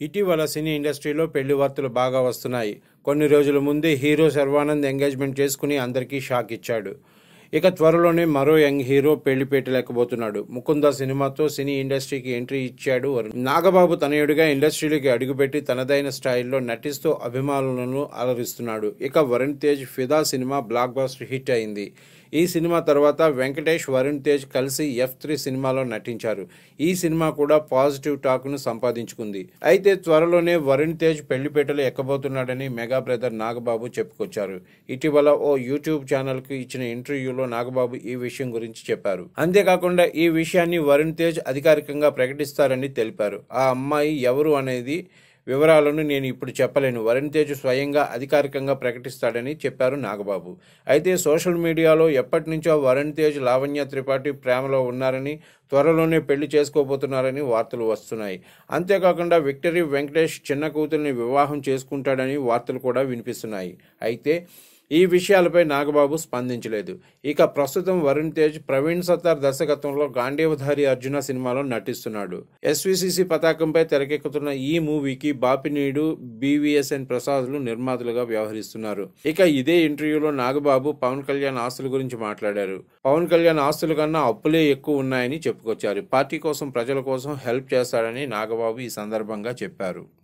ఇటీవల సినీ ఇండస్ట్రీలో పెళ్లి వార్తలు బాగా వస్తున్నాయి కొన్ని రోజుల ముందే హీరో శర్వానంద్ ఎంగేజ్మెంట్ చేసుకుని అందరికీ షాక్ ఇచ్చాడు ఇక త్వరలోనే మరో యంగ్ హీరో పెళ్లి పెట్టలేకపోతున్నాడు ముకుంద సినిమాతో సినీ ఇండస్ట్రీకి ఎంట్రీ ఇచ్చాడు వరుణ్ నాగబాబు తనయుడిగా ఇండస్ట్రీలోకి అడుగుపెట్టి తనదైన స్టైల్లో నటిస్తూ అభిమానులను అలరిస్తున్నాడు ఇక వరుణ్ తేజ్ ఫిదా సినిమా బ్లాక్ బాస్టర్ హిట్ అయింది ఈ సినిమా తర్వాత వెంకటేష్ వరుణ్ తేజ్ కలిసి ఎఫ్ త్రీ సినిమాలో నటించారు ఈ సినిమా కూడా పాజిటివ్ టాక్ ను సంపాదించుకుంది అయితే త్వరలోనే వరుణ్ తేజ్ పెళ్లిపేటలు ఎక్కబోతున్నాడని మెగా బ్రదర్ నాగబాబు చెప్పుకొచ్చారు ఇటీవల ఓ యూట్యూబ్ ఛానల్ కు ఇచ్చిన ఇంటర్వ్యూలో నాగబాబు ఈ విషయం గురించి చెప్పారు అంతేకాకుండా ఈ విషయాన్ని వరుణ్ తేజ్ అధికారికంగా ప్రకటిస్తారని తెలిపారు ఆ అమ్మాయి ఎవరు అనేది వివరాలను నేను ఇప్పుడు చెప్పలేను వరుణ్ తేజ్ స్వయంగా అధికారికంగా ప్రకటిస్తాడని చెప్పారు నాగబాబు అయితే సోషల్ మీడియాలో ఎప్పటి నుంచో వరుణ్ తేజ్ లావణ్య త్రిపాఠి ప్రేమలో ఉన్నారని త్వరలోనే పెళ్లి చేసుకోబోతున్నారని వార్తలు వస్తున్నాయి అంతేకాకుండా విక్టరీ వెంకటేష్ చిన్న కూతుర్ని వివాహం చేసుకుంటాడని వార్తలు కూడా వినిపిస్తున్నాయి అయితే ఈ విషయాలపై నాగబాబు స్పందించలేదు ఇక ప్రస్తుతం వరుణ్ తేజ్ ప్రవీణ్ సత్తార్ దర్శకత్వంలో గాంధీవధారి అర్జున సినిమాలో నటిస్తున్నాడు ఎస్విసిసి పతాకంపై తెరకెక్కుతున్న ఈ మూవీకి బాపినీడు బీవీఎస్ఎన్ ప్రసాద్లు నిర్మాతలుగా వ్యవహరిస్తున్నారు ఇక ఇదే ఇంటర్వ్యూలో నాగబాబు పవన్ కళ్యాణ్ ఆస్తుల గురించి మాట్లాడారు పవన్ కళ్యాణ్ ఆస్తుల కన్నా అప్పులే ఎక్కువ ఉన్నాయని చెప్పుకొచ్చారు పార్టీ కోసం ప్రజల కోసం హెల్ప్ చేస్తాడని నాగబాబు ఈ సందర్భంగా చెప్పారు